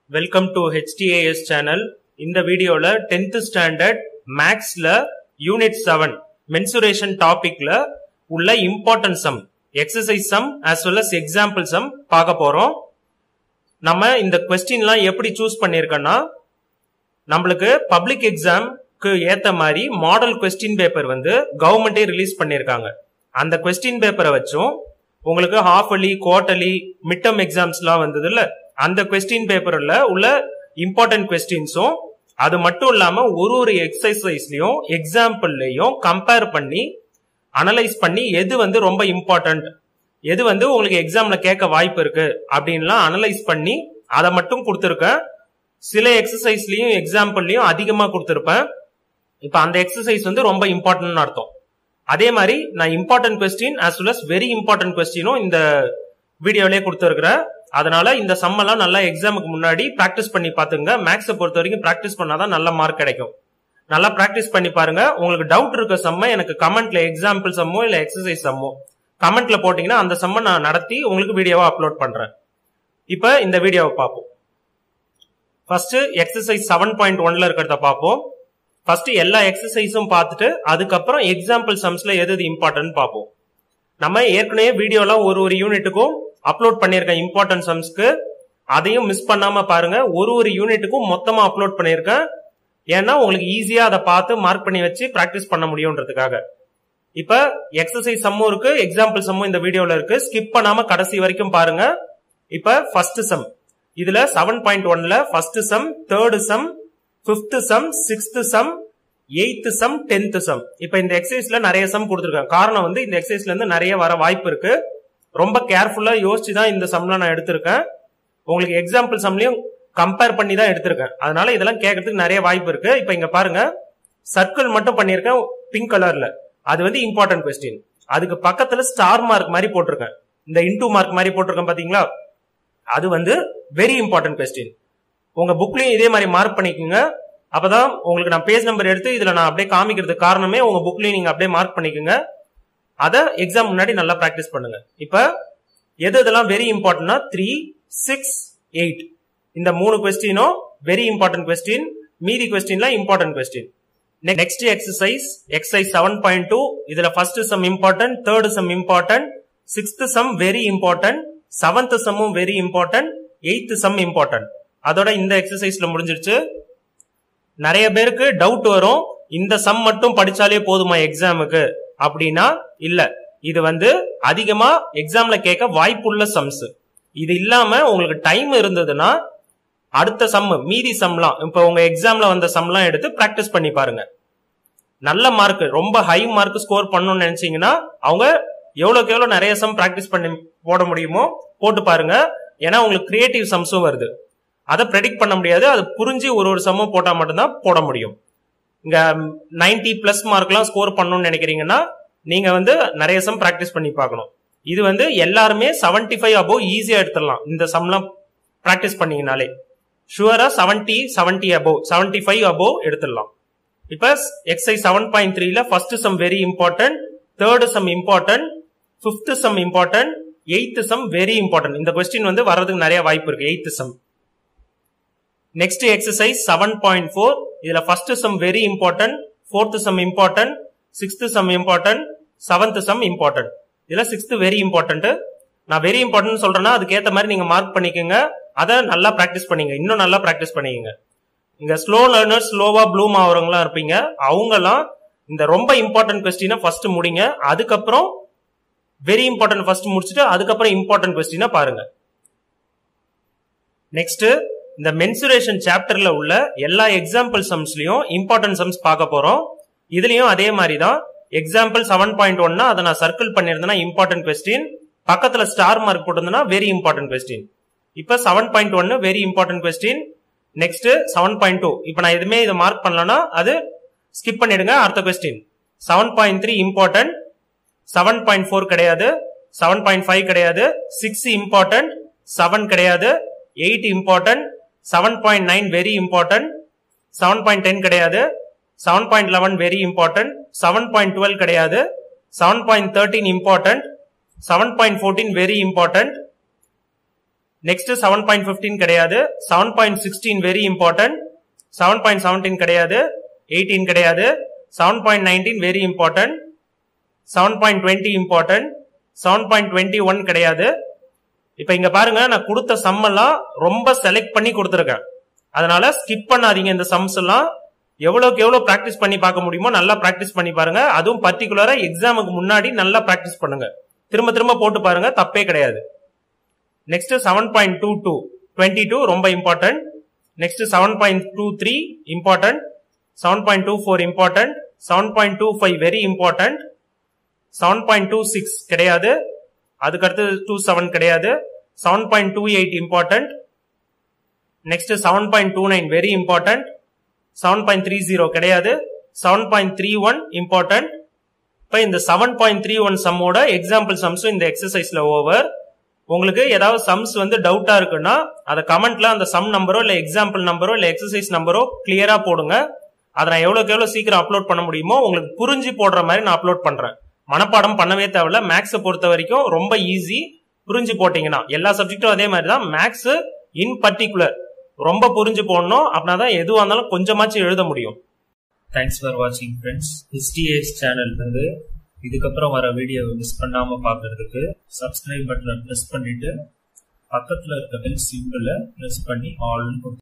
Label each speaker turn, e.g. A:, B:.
A: welcome to HDAS channel இந்த வீடியோல 10th standard மேக்ஸ்ல யூனிட் செவன் மென்சுரேஷன் டாபிக்ல உள்ள important sum exercise sum as well as example sum பார்க்க போறோம் நம்ம இந்த கொஸ்டின்லாம் எப்படி சூஸ் பண்ணியிருக்கோம்னா நம்மளுக்கு பப்ளிக் எக்ஸாம்க்கு ஏத்த மாதிரி மாடல் கொஸ்டின் பேப்பர் வந்து கவர்மெண்டே ரிலீஸ் பண்ணியிருக்காங்க அந்த கொஸ்டின் பேப்பரை வச்சும் உங்களுக்கு half yearly quarterly mid term எக்ஸாம்ஸ்லாம் வந்தது இல்ல அந்த கொஸ்டின் பேப்பர்ல உள்ள இம்பார்ட்டன்ட் கொஸ்டின்ஸும் அது மட்டும் இல்லாம ஒரு ஒரு எக்ஸசைஸ்லயும் எக்ஸாம்பிள்லயும் கம்பேர் பண்ணி அனலைஸ் பண்ணி எது வந்து ரொம்ப இம்பார்ட்டன்ட் எது வந்து உங்களுக்கு எக்ஸாம்ல கேட்க வாய்ப்பு இருக்கு அப்படின்லாம் அனலைஸ் பண்ணி அதை மட்டும் கொடுத்துருக்கேன் சில எக்ஸசைஸ்லயும் எக்ஸாம்பிள்லயும் அதிகமா கொடுத்துருப்பேன் இப்ப அந்த எக்ஸசைஸ் வந்து ரொம்ப இம்பார்ட்டன்ட் அர்த்தம் அதே மாதிரி நான் important question as well as very important கொஸ்டினும் இந்த வீடியோலயே கொடுத்துருக்கிறேன் அதனால இந்த சம்மெல்லாம் நல்லா எக்ஸாமுக்கு முன்னாடி பிராக்டிஸ் பண்ணி பாத்துங்க மேக்ஸை பொறுத்த வரைக்கும் பிராக்டிஸ் பண்ணாதான் நல்ல மார்க் கிடைக்கும் நல்லா பிராக்டிஸ் பண்ணி பாருங்க உங்களுக்கு டவுட் இருக்க சம்ம எனக்கு கமெண்ட்ல எக்ஸாம்பிள் சம்மோ இல்ல எக்ஸசைஸ் சம்மோ கமெண்ட்ல போட்டீங்கன்னா அந்த சம்ம நான் நடத்தி உங்களுக்கு வீடியோவா அப்லோட் பண்றேன் இப்ப இந்த வீடியோவை பார்ப்போம் ஃபர்ஸ்ட் எக்ஸசைஸ் செவன் பாயிண்ட் ஒன்ல இருக்கிறத பார்ப்போம் ஃபர்ஸ்ட் எல்லா எக்ஸசைஸும் பார்த்துட்டு அதுக்கப்புறம் எக்ஸாம்பிள் சம்ஸ்ல எது எது இம்பார்ட்டன்ட் பார்ப்போம் நம்ம ஏற்கனவே வீடியோலாம் ஒரு ஒரு யூனிட்டுக்கும் அப்லோட் பண்ணியிருக்கேன் இம்பார்ட்டன்ட் சம்ஸ்க்கு அதையும் மிஸ் பண்ணாம பாருங்க ஒரு ஒரு யூனிட்டுக்கும் மொத்தமா அப்லோட் பண்ணியிருக்கேன் ஏன்னா உங்களுக்கு ஈஸியா அதை பார்த்து மார்க் பண்ணி வச்சு பிராக்டிஸ் பண்ண முடியும்ன்றதுக்காக இப்ப எக்ஸசைஸ் சம்மும் இருக்கு எக்ஸாம்பிள் சம்மும் இந்த வீடியோல இருக்கு ஸ்கிப் பண்ணாம கடைசி வரைக்கும் பாருங்க இப்ப ஃபர்ஸ்ட் சம் இதுல செவன் பாயிண்ட் ஒன்ல first sum third sum fifth sum sixth sum eighth sum tenth sum இப்ப இந்த எக்ஸசைஸ்ல நிறைய சம் கொடுத்துருக்கேன் காரணம் வந்து இந்த எக்ஸசைஸ்ல இருந்து நிறைய வர வாய்ப்பு இருக்கு ரொம்ப கேர்ஃபுல்லா யோசிச்சு தான் இந்த சம்லாம் நான் எடுத்திருக்கேன் உங்களுக்கு எக்ஸாம்பிள் சம்லயும் கம்பேர் பண்ணி தான் எடுத்திருக்கேன் அதனால இதெல்லாம் கேட்கறதுக்கு நிறைய வாய்ப்பு இருக்கு இப்ப இங்க பாருங்க சர்க்கிள் மட்டும் பண்ணிருக்கேன் பிங்க் கலர்ல அது வந்து இம்பார்ட்டன்ட் கொஸ்டின் அதுக்கு பக்கத்துல ஸ்டார் மார்க் மாதிரி போட்டிருக்கேன் இந்த இன்டூ மார்க் மாதிரி போட்டிருக்கேன் பாத்தீங்களா அது வந்து வெரி இம்பார்ட்டன்ட் கொஸ்டின் உங்க புக்லயும் இதே மாதிரி மார்க் பண்ணிக்கோங்க அப்பதான் உங்களுக்கு நான் பேஜ் நம்பர் எடுத்து இதுல நான் அப்படியே காமிக்கிறதுக்கு காரணமே உங்க புக்லயும் நீங்க அப்படியே மார்க் பண்ணிக்கோங்க அதை எக்ஸாம் முன்னாடி நல்லா பிராக்டிஸ் பண்ணுங்க இப்ப எது இதெல்லாம் வெரி இம்பார்ட்டன்ட்னா த்ரீ சிக்ஸ் எயிட் இந்த மூணு கொஸ்டினும் வெரி இம்பார்ட்டன்ட் கொஸ்டின் மீதி கொஸ்டின்லாம் important question next exercise exercise seven point two இதுல first sum important third sum important sixth sum very important seventh சம்மும் very important eighth sum important அதோட இந்த எக்ஸசைஸ்ல முடிஞ்சிருச்சு நிறைய பேருக்கு டவுட் வரும் இந்த சம் மட்டும் படிச்சாலே போதுமா எக்ஸாமுக்கு அப்படின்னா இல்ல இது வந்து அதிகமா எக்ஸாம்ல கேட்க வாய்ப்புள்ள சம்ஸ் இது இல்லாம உங்களுக்கு டைம் இருந்ததுன்னா அடுத்த சம் மீதி சம்லாம் இப்ப உங்க எக்ஸாம்ல வந்த சம்லாம் எடுத்து பிராக்டிஸ் பண்ணி பாருங்க நல்ல மார்க் ரொம்ப ஹை மார்க் ஸ்கோர் பண்ணணும்னு நினைச்சீங்கன்னா அவங்க எவ்வளவுக்கு எவ்வளவு நிறைய சம் பிராக்டிஸ் பண்ணி போட முடியுமோ போட்டு பாருங்க ஏன்னா உங்களுக்கு கிரியேட்டிவ் சம்ஸும் வருது அதை ப்ரெடிக்ட் பண்ண முடியாது அது புரிஞ்சு ஒரு ஒரு சம்மும் போட்டா மட்டும்தான் போட முடியும் இங்க நைன்டி பிளஸ் மார்க்லாம் ஸ்கோர் பண்ணணும்னு நினைக்கிறீங்கன்னா நீங்க வந்து நிறைய சம் பிராக்டிஸ் பண்ணி பார்க்கணும் இது வந்து எல்லாருமே செவன்டி ஃபைவ் அபோவ் ஈஸியா எடுத்துடலாம் இந்த சம்லாம் பிராக்டிஸ் பண்ணீங்கனாலே ஷுவரா seventy seventy above seventy five above எடுத்துடலாம் இப்ப எக்ஸைஸ் செவன் பாயிண்ட் த்ரீல first sum very important third sum important fifth sum important eighth sum very important இந்த கொஸ்டின் வந்து வர்றதுக்கு நிறைய வாய்ப்பு இருக்கு eighth sum next exercise seven point four இதுல first sum very important fourth sum important sixth sum important seventh sum important இதுல sixth very important நான் very important சொல்றேன்னா அதுக்கு ஏத்த மாதிரி நீங்க மார்க் பண்ணிக்கோங்க அதை நல்லா பிராக்டிஸ் பண்ணீங்க இன்னும் நல்லா பிராக்டிஸ் பண்ணிக்கங்க இங்க ஸ்லோ லேர்னர்ஸ் ஸ்லோவா ப்ளூம் ஆகிறவங்களாம் இருப்பீங்க அவங்கெல்லாம் இந்த ரொம்ப இம்பார்ட்டன்ட் கொஸ்டினை ஃபர்ஸ்ட் முடிங்க அதுக்கப்புறம் வெரி இம்பார்ட்டன்ட் ஃபர்ஸ்ட் முடிச்சுட்டு அதுக்கப்புறம் இம்பார்ட்டன்ட் கொஸ்டினை பாருங்க நெக்ஸ்ட் இந்த மென்சுரேஷன் சாப்டர்ல உள்ள எல்லா எக்ஸாம்பிள் சம்ஸ்லயும் இம்பார்ட்டன்ட் சம்ஸ் பார்க்க போறோம் இதுலயும் அதே மாதிரி தான் எக்ஸாம்பிள் செவன் பாயிண்ட் ஒன்னா அதை நான் சர்க்கிள் பண்ணியிருந்தேன்னா இம்பார்ட்டன்ட் கொஸ்டின் பக்கத்துல ஸ்டார் மார்க் போட்டிருந்தேன்னா வெரி இம்பார்ட்டன்ட் கொஸ்டின் இப்ப செவன் பாயிண்ட் ஒன்னு very important question next seven point two இப்ப நான் எதுவுமே இதை மார்க் பண்ணலன்னா அது ஸ்கிப் பண்ணிடுங்க அடுத்த question seven point three important seven point four கிடையாது செவன் பாயிண்ட் ஃபைவ் கிடையாது சிக்ஸ் இம்பார்ட்டன்ட் செவன் கிடையாது eight important seven point nine very important seven point ten கிடையாது seven point eleven very important seven point twelve கிடையாது seven point thirteen important seven point fourteen very important next seven point fifteen கிடையாது seven point sixteen very important seven point seventeen கிடையாது eighteen கிடையாது seven point nineteen very important seven point twenty important seven point twenty one கிடையாது இப்ப இங்க பாருங்க நான் கொடுத்த some எல்லாம் ரொம்ப செலக்ட் பண்ணி கொடுத்துருக்கேன் அதனால ஸ்கிப் பண்ணாதீங்க இந்த சம்ஸ் எல்லாம் எவ்வளவுக்கு எவ்வளவு பிராக்டிஸ் பண்ணி பார்க்க முடியுமோ நல்லா பிராக்டிஸ் பண்ணி பாருங்க அதுவும் பர்டிகுலரா எக்ஸாமுக்கு முன்னாடி நல்லா பிராக்டிஸ் பண்ணுங்க திரும்ப திரும்ப போட்டு பாருங்க தப்பே கிடையாது next seven point two two twenty two ரொம்ப important next seven point two three important seven point two four important seven point two five very important seven point two six கிடையாது அதுக்கடுத்து டூ செவன் கிடையாது seven point two eight important next seven point two nine very important seven point three zero கிடையாது seven point three one important இப்போ இந்த seven point three one சம்மோட example சம்ஸும் இந்த எக்ஸசைஸ்ல over உங்களுக்கு ஏதாவது சம்ஸ் வந்து டவுட்டா இருக்குன்னா அதை கமெண்ட்ல அந்த சம் நம்பரோ இல்ல எக்ஸாம்பிள் நம்பரோ இல்ல எக்ஸசைஸ் நம்பரோ கிளியரா போடுங்க அதை நான் எவ்வளவுக்கு எவ்வளவு சீக்கிரம் அப்லோட் பண்ண முடியுமோ உங்களுக்கு புரிஞ்சு போடுற மாதிரி நான் அப்லோட் பண்றேன் மனப்பாடம் பண்ணவே தேவையில்ல மேக்ஸை பொறுத்த வரைக்கும் ரொம்ப ஈஸி புரிஞ்சு போட்டீங்கன்னா எல்லா சப்ஜெக்டும் அதே மாதிரி தான் மேக்ஸ் இன் பர்டிகுலர் ரொம்ப புரிஞ்சு போடணும் அப்படின்னா தான் எதுவாக இருந்தாலும் கொஞ்சமாச்சும் எழுத முடியும்
B: தேங்க்ஸ் ஃபார் வாட்சிங் ஃப்ரெண்ட்ஸ் ஹிஸ்டிஎஸ் சேனல் இருந்து இதுக்கப்புறம் வர வீடியோவை மிஸ் பண்ணாம பார்க்கறதுக்கு சப்ஸ்கிரைப் பட்டனை ப்ரெஸ் பண்ணிட்டு பக்கத்துல இருக்க பெல் சிம்பிளை ப்ரெஸ் பண்ணி ஆல்னு